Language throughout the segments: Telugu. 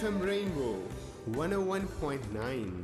FM Rainbow 101.9.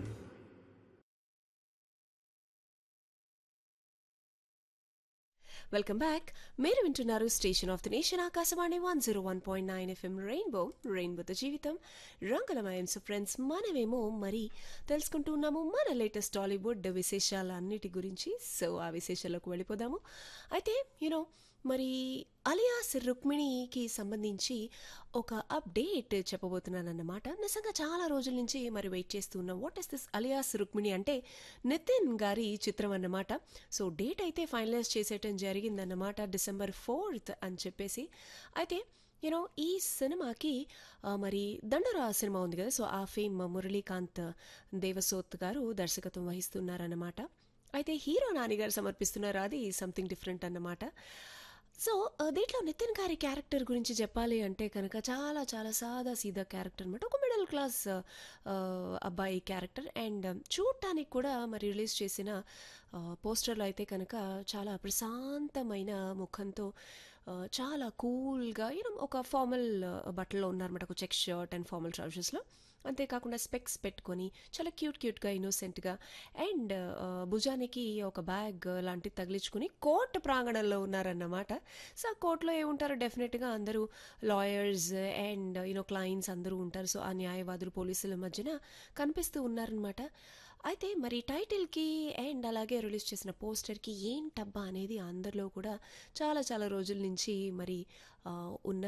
వెల్కమ్ బ్యాక్ మీరు వింటున్నారు station of the nation Akashvani one zero one point nine FM rainbow రెయిన్బోతో జీవితం రంగులమయం సో ఫ్రెండ్స్ మనమేమో మరి తెలుసుకుంటూ ఉన్నాము మన లేటెస్ట్ టాలీవుడ్ విశేషాల అన్నిటి గురించి సో ఆ విశేషాలకు వెళ్ళిపోదాము అయితే యూనో మరి అలియాస్ రుక్మిణికి సంబంధించి ఒక అప్డేట్ చెప్పబోతున్నానన్నమాట నిజంగా చాలా రోజుల నుంచి మరి వెయిట్ చేస్తున్నాం what is this alias Rukmini అంటే నితిన్ గారి చిత్రం అన్నమాట సో డేట్ అయితే ఫైనలైజ్ చేసేయటం జరిగిందన్నమాట డిసెంబర్ ఫోర్త్ అని చెప్పేసి అయితే యూనో ఈ సినిమాకి ఆ, మరి దండరా సినిమా ఉంది కదా సో ఆ ఫేమ్ మురళీకాంత్ దేవసోత్ గారు దర్శకత్వం వహిస్తున్నారన్నమాట అయితే హీరో నాని గారు సమర్పిస్తున్నారు అది సంథింగ్ డిఫరెంట్ అన్నమాట సో ఆ, దీంట్లో నితిన్ గారి క్యారెక్టర్ గురించి చెప్పాలి అంటే కనుక చాలా చాలా సాదా సీదా క్యారెక్టర్ అనమాట ఒక మిడిల్ క్లాస్ ఆ, అబ్బాయి క్యారెక్టర్ అండ్ చూడటానికి కూడా మరి రిలీజ్ చేసిన ఆ, పోస్టర్లో అయితే కనుక చాలా ప్రశాంతమైన ముఖంతో ఆ, చాలా కూల్గా యూనో ఒక ఫార్మల్ బట్టల్లో ఉన్నారన్నమాట ఒక చెక్ షర్ట్ అండ్ ఫార్మల్ ట్రౌజర్స్లో అంతేకాకుండా స్పెక్స్ పెట్టుకొని చాలా క్యూట్ క్యూట్గా ఇన్నోసెంట్గా అండ్ భుజానికి ఒక బ్యాగ్ లాంటిది తగిలించుకుని కోర్ట్ ప్రాంగణంలో ఉన్నారన్నమాట సో ఆ కోర్టులో ఏముంటారో డెఫినెట్గా అందరూ లాయర్స్ అండ్ యూనో క్లయింట్స్ అందరూ ఉంటారు సో ఆ న్యాయవాదులు పోలీసుల మధ్యన కనిపిస్తూ ఉన్నారనమాట అయితే మరి టైటిల్కి అండ్ అలాగే రిలీజ్ చేసిన పోస్టర్కి ఏంటబ్బా అనేది అందరిలో కూడా చాలా చాలా రోజుల నుంచి మరి ఆ, ఉన్న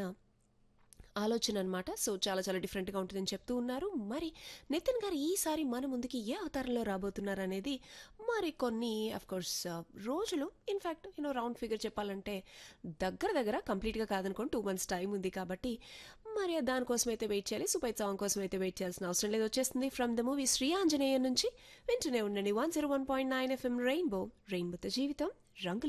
ఆలోచన అనమాట సో చాలా చాలా డిఫరెంట్గా ఉంటుందని చెప్తూ ఉన్నారు మరి నితిన్ గారు ఈసారి మన ముందుకి ఏ అవతారంలో రాబోతున్నారు అనేది మరి కొన్ని కోర్స్ రోజులు ఇన్ఫ్యాక్ట్ యూనో రౌండ్ ఫిగర్ చెప్పాలంటే దగ్గర దగ్గర కంప్లీట్గా కాదనుకోండి టూ మంత్స్ టైం ఉంది కాబట్టి మరి దానికోసం అయితే వెయిట్ చేయాలి సూపర్ సాంగ్ కోసం అయితే వెయిట్ చేయాల్సిన అవసరం లేదు వచ్చేస్తుంది from the movie Sri Anjaneya నుంచి వింటూనే ఉండండి one zero one point nine FM rainbow రెయిన్బోతో జీవితం రంగుల